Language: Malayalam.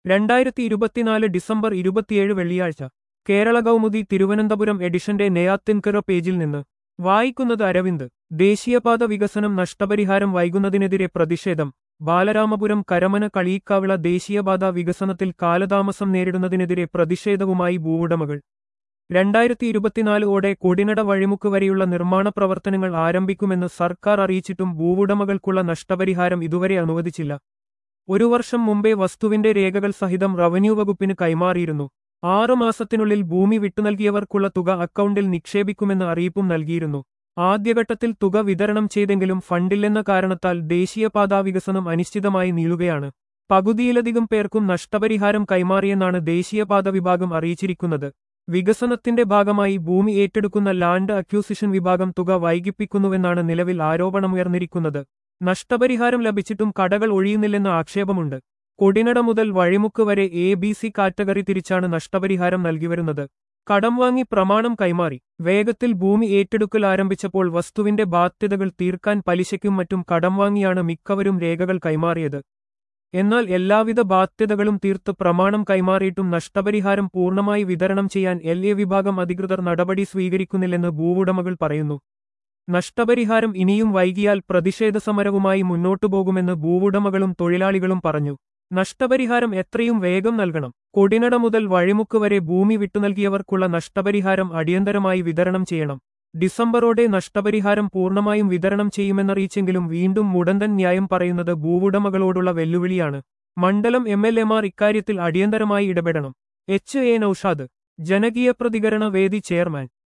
രണ്ടായിരത്തി ഇരുപത്തിനാല് ഡിസംബർ ഇരുപത്തിയേഴ് വെള്ളിയാഴ്ച കേരള കൗമുദി തിരുവനന്തപുരം എഡിഷന്റെ നെയ്യാത്തിൻകര പേജിൽ നിന്ന് വായിക്കുന്നത് അരവിന്ദ് ദേശീയപാത വികസനം നഷ്ടപരിഹാരം വൈകുന്നതിനെതിരെ പ്രതിഷേധം ബാലരാമപുരം കരമന കളിയിക്കാവിള ദേശീയപാത വികസനത്തിൽ കാലതാമസം നേരിടുന്നതിനെതിരെ പ്രതിഷേധവുമായി ഭൂവുടമകൾ രണ്ടായിരത്തി ഇരുപത്തിനാല് ഓടെ കൊടിനട വഴിമുക്ക് വരെയുള്ള നിർമ്മാണ പ്രവർത്തനങ്ങൾ ആരംഭിക്കുമെന്ന് സർക്കാർ അറിയിച്ചിട്ടും ഭൂവുടമകൾക്കുള്ള നഷ്ടപരിഹാരം ഇതുവരെ അനുവദിച്ചില്ല ഒരു വർഷം മുമ്പേ വസ്തുവിന്റെ രേഖകൾ സഹിതം റവന്യൂ വകുപ്പിന് കൈമാറിയിരുന്നു ആറു മാസത്തിനുള്ളിൽ ഭൂമി വിട്ടുനൽകിയവർക്കുള്ള തുക അക്കൗണ്ടിൽ നിക്ഷേപിക്കുമെന്ന് അറിയിപ്പും നൽകിയിരുന്നു ആദ്യഘട്ടത്തിൽ തുക വിതരണം ചെയ്തെങ്കിലും ഫണ്ടില്ലെന്ന കാരണത്താൽ ദേശീയപാതാ വികസനം അനിശ്ചിതമായി നീളുകയാണ് പകുതിയിലധികം പേർക്കും നഷ്ടപരിഹാരം കൈമാറിയെന്നാണ് ദേശീയപാത വിഭാഗം അറിയിച്ചിരിക്കുന്നത് വികസനത്തിന്റെ ഭാഗമായി ഭൂമി ഏറ്റെടുക്കുന്ന ലാൻഡ് അക്യൂസിഷൻ വിഭാഗം തുക വൈകിപ്പിക്കുന്നുവെന്നാണ് നിലവിൽ ആരോപണമുയർന്നിരിക്കുന്നത് നഷ്ടപരിഹാരം ലഭിച്ചിട്ടും കടകൾ ഒഴിയുന്നില്ലെന്ന ആക്ഷേപമുണ്ട് കൊടിനട മുതൽ വഴിമുക്ക് വരെ എ ബി സി കാറ്റഗറി തിരിച്ചാണ് നഷ്ടപരിഹാരം നൽകിവരുന്നത് കടം വാങ്ങി പ്രമാണം കൈമാറി വേഗത്തിൽ ഭൂമി ഏറ്റെടുക്കൽ ആരംഭിച്ചപ്പോൾ വസ്തുവിന്റെ ബാധ്യതകൾ തീർക്കാൻ പലിശയ്ക്കും മറ്റും കടം വാങ്ങിയാണ് മിക്കവരും രേഖകൾ കൈമാറിയത് എന്നാൽ എല്ലാവിധ ബാധ്യതകളും തീർത്ത് പ്രമാണം കൈമാറിയിട്ടും നഷ്ടപരിഹാരം പൂർണ്ണമായി വിതരണം ചെയ്യാൻ എൽ എ വിഭാഗം അധികൃതർ നടപടി സ്വീകരിക്കുന്നില്ലെന്ന് ഭൂവുടമകൾ പറയുന്നു നഷ്ടപരിഹാരം ഇനിയും വൈകിയാൽ പ്രതിഷേധ സമരവുമായി മുന്നോട്ടു പോകുമെന്ന് ഭൂവുടമകളും തൊഴിലാളികളും പറഞ്ഞു നഷ്ടപരിഹാരം എത്രയും വേഗം നൽകണം കൊടിനട മുതൽ വഴിമുക്ക് വരെ ഭൂമി വിട്ടുനൽകിയവർക്കുള്ള നഷ്ടപരിഹാരം അടിയന്തരമായി വിതരണം ചെയ്യണം ഡിസംബറോടെ നഷ്ടപരിഹാരം പൂർണ്ണമായും വിതരണം ചെയ്യുമെന്നറിയിച്ചെങ്കിലും വീണ്ടും മുടന്തൻ ന്യായം പറയുന്നത് ഭൂവുടമകളോടുള്ള വെല്ലുവിളിയാണ് മണ്ഡലം എം എൽ എമാർ ഇക്കാര്യത്തിൽ അടിയന്തരമായി ഇടപെടണം എച്ച് എ നൌഷാദ് ജനകീയ പ്രതികരണ വേദി ചെയർമാൻ